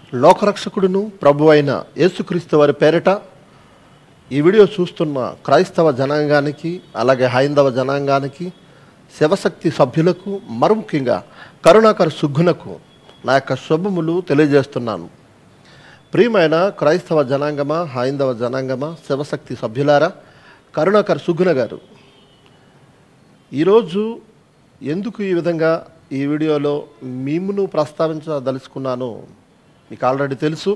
లోకరక్షకుడును ప్రభు అయిన యేసుక్రీస్తు వారి పేరిట ఈ వీడియో చూస్తున్న క్రైస్తవ జనాంగానికి అలాగే హైందవ జనాంగానికి శివశక్తి సభ్యులకు మరి ముఖ్యంగా కరుణాకర్ సుగ్గునకు నా యొక్క శుభములు తెలియజేస్తున్నాను ప్రియమైన క్రైస్తవ జనాంగమా హైందవ జనాంగమా శివశక్తి సభ్యులారా కరుణాకర్ సుగ్గున గారు ఈరోజు ఎందుకు ఈ విధంగా ఈ వీడియోలో మిమ్మును ప్రస్తావించదలుచుకున్నానో మీకు ఆల్రెడీ తెలుసు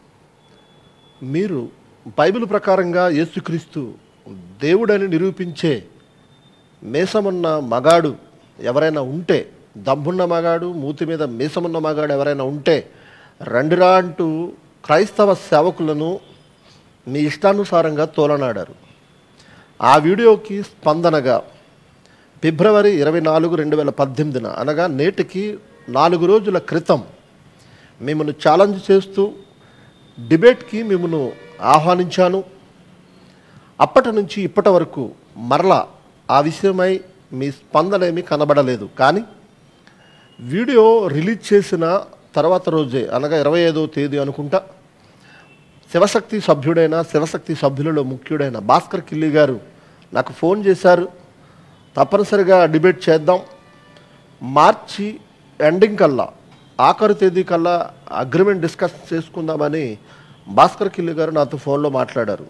మీరు బైబిల్ ప్రకారంగా యేసుక్రీస్తు దేవుడని నిరూపించే మీసమున్న మగాడు ఎవరైనా ఉంటే దమ్మున్న మగాడు మూతి మీద మీసమున్న మగాడు ఎవరైనా ఉంటే రండిరా అంటూ క్రైస్తవ సేవకులను మీ ఇష్టానుసారంగా తోలనాడారు ఆ వీడియోకి స్పందనగా ఫిబ్రవరి ఇరవై నాలుగు రెండు వేల పద్దెనిమిదిన అనగా నేటికి నాలుగు రోజుల క్రితం మిమ్మల్ని ఛాలెంజ్ చేస్తూ డిబేట్కి మిమ్మల్ని ఆహ్వానించాను అప్పటి నుంచి ఇప్పటి వరకు మరలా ఆ విషయమై మీ స్పందన ఏమీ కనబడలేదు కానీ వీడియో రిలీజ్ చేసిన తర్వాత రోజే అనగా ఇరవై ఐదో తేదీ అనుకుంటా శివశక్తి సభ్యుడైన శివశక్తి సభ్యులలో ముఖ్యుడైన భాస్కర్ కిల్లి గారు నాకు ఫోన్ చేశారు తప్పనిసరిగా డిబేట్ చేద్దాం మార్చి ఎండింగ్ కల్లా ఆఖరు తేదీ కల్లా అగ్రిమెంట్ డిస్కస్ చేసుకుందామని భాస్కర్ కిల్లి గారు నాతో ఫోన్లో మాట్లాడారు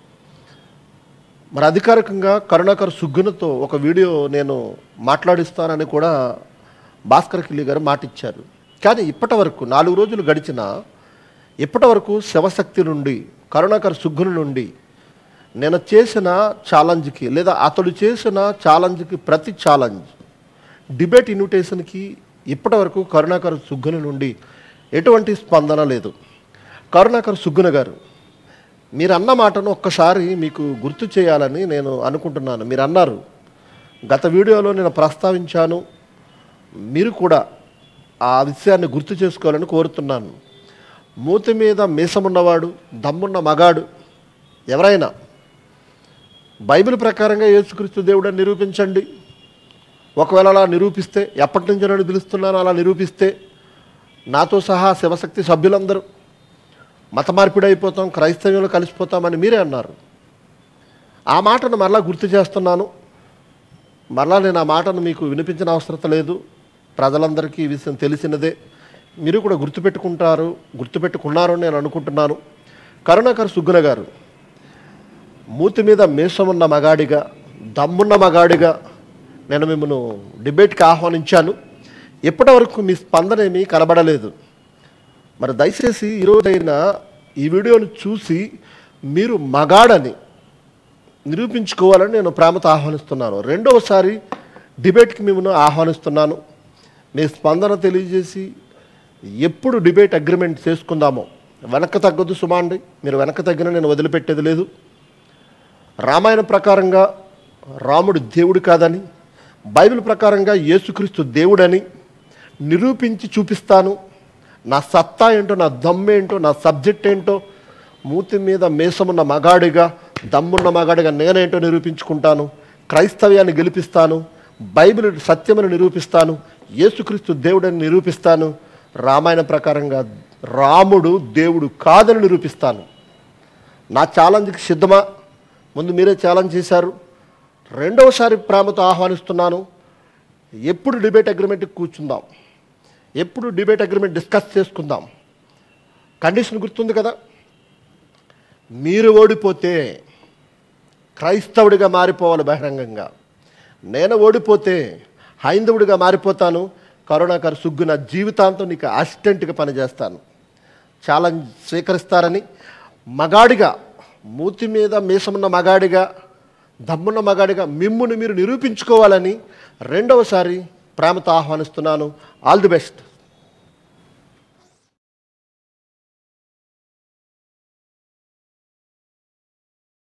మరి అధికారికంగా కరుణాకర్ సుగ్గునతో ఒక వీడియో నేను మాట్లాడిస్తానని కూడా భాస్కర్ కిల్లి గారు మాటిచ్చారు కానీ ఇప్పటి వరకు నాలుగు రోజులు గడిచిన ఇప్పటి వరకు శివశక్తి నుండి కరుణాకర్ సుగ్గును నుండి నేను చేసిన ఛాలెంజ్కి లేదా అతడు చేసిన ఛాలెంజ్కి ప్రతి ఛాలెంజ్ డిబేట్ ఇన్విటేషన్కి ఇప్పటి వరకు కరుణాకర్ సుగ్గున నుండి ఎటువంటి స్పందన లేదు కరుణాకర్ సుగ్గున గారు మీరు అన్న మాటను ఒక్కసారి మీకు గుర్తు చేయాలని నేను అనుకుంటున్నాను మీరు అన్నారు గత వీడియోలో నేను ప్రస్తావించాను మీరు కూడా ఆ విషయాన్ని గుర్తు చేసుకోవాలని కోరుతున్నాను మూతి మీద మీసమున్నవాడు దమ్మున్న మగాడు ఎవరైనా బైబిల్ ప్రకారంగా యేసుక్రీస్తు దేవుడని నిరూపించండి ఒకవేళ అలా నిరూపిస్తే ఎప్పటి నుంచో నేను పిలుస్తున్నాను అలా నిరూపిస్తే నాతో సహా శివశక్తి సభ్యులందరూ మత మార్పిడి అయిపోతాం క్రైస్తవ్యంలో కలిసిపోతామని మీరే అన్నారు ఆ మాటను మరలా గుర్తు చేస్తున్నాను మరలా నేను ఆ మాటను మీకు వినిపించిన అవసరం లేదు ప్రజలందరికీ ఈ విషయం తెలిసినదే మీరు కూడా గుర్తుపెట్టుకుంటారు గుర్తుపెట్టుకున్నారు అని నేను అనుకుంటున్నాను కరుణాకర్ సుగ్గున గారు మూతి మీద మీసమున్న మగాడిగా దమ్మున్న మగాడిగా నేను మిమ్మల్ని డిబేట్కి ఆహ్వానించాను ఇప్పటి వరకు మీ స్పందన ఏమీ కనబడలేదు మరి దయచేసి ఈరోజైనా ఈ వీడియోను చూసి మీరు మగాడని నిరూపించుకోవాలని నేను ప్రేమతో ఆహ్వానిస్తున్నాను రెండవసారి డిబేట్కి మిమ్మల్ని ఆహ్వానిస్తున్నాను మీ స్పందన తెలియజేసి ఎప్పుడు డిబేట్ అగ్రిమెంట్ చేసుకుందామో వెనక్కి తగ్గదు సుమా అండి మీరు వెనక్కి తగ్గిన నేను వదిలిపెట్టేది లేదు రామాయణ ప్రకారంగా రాముడు దేవుడు కాదని బైబిల్ ప్రకారంగా యేసుక్రీస్తు దేవుడని నిరూపించి చూపిస్తాను నా సత్తా ఏంటో నా దమ్మేంటో నా సబ్జెక్ట్ ఏంటో మూతి మీద మేసమున్న మగాడిగా దమ్మున్న మగాడిగా నేనేంటో నిరూపించుకుంటాను క్రైస్తవ్యాన్ని గెలిపిస్తాను బైబిల్ సత్యమని నిరూపిస్తాను యేసుక్రీస్తు దేవుడని నిరూపిస్తాను రామాయణ ప్రకారంగా రాముడు దేవుడు కాదని నిరూపిస్తాను నా ఛాలెంజ్కి సిద్ధమా ముందు మీరే ఛాలెంజ్ చేశారు రెండవసారి ప్రేమతో ఆహ్వానిస్తున్నాను ఎప్పుడు డిబేట్ అగ్రిమెంట్కి కూర్చుందాం ఎప్పుడు డిబేట్ అగ్రిమెంట్ డిస్కస్ చేసుకుందాం కండిషన్ గుర్తుంది కదా మీరు ఓడిపోతే క్రైస్తవుడిగా మారిపోవాలి బహిరంగంగా నేను ఓడిపోతే హైందవుడిగా మారిపోతాను కరుణాకర్ సుగ్గున జీవితాంతం నీకు అసిస్టెంట్గా పనిచేస్తాను ఛాలెంజ్ స్వీకరిస్తారని మగాడిగా మూతి మీద మీసమున్న మగాడిగా దమ్మున్న మగాడిగా మిమ్మును మీరు నిరూపించుకోవాలని రెండవసారి ప్రేమతో ఆహ్వానిస్తున్నాను ఆల్ ది బెస్ట్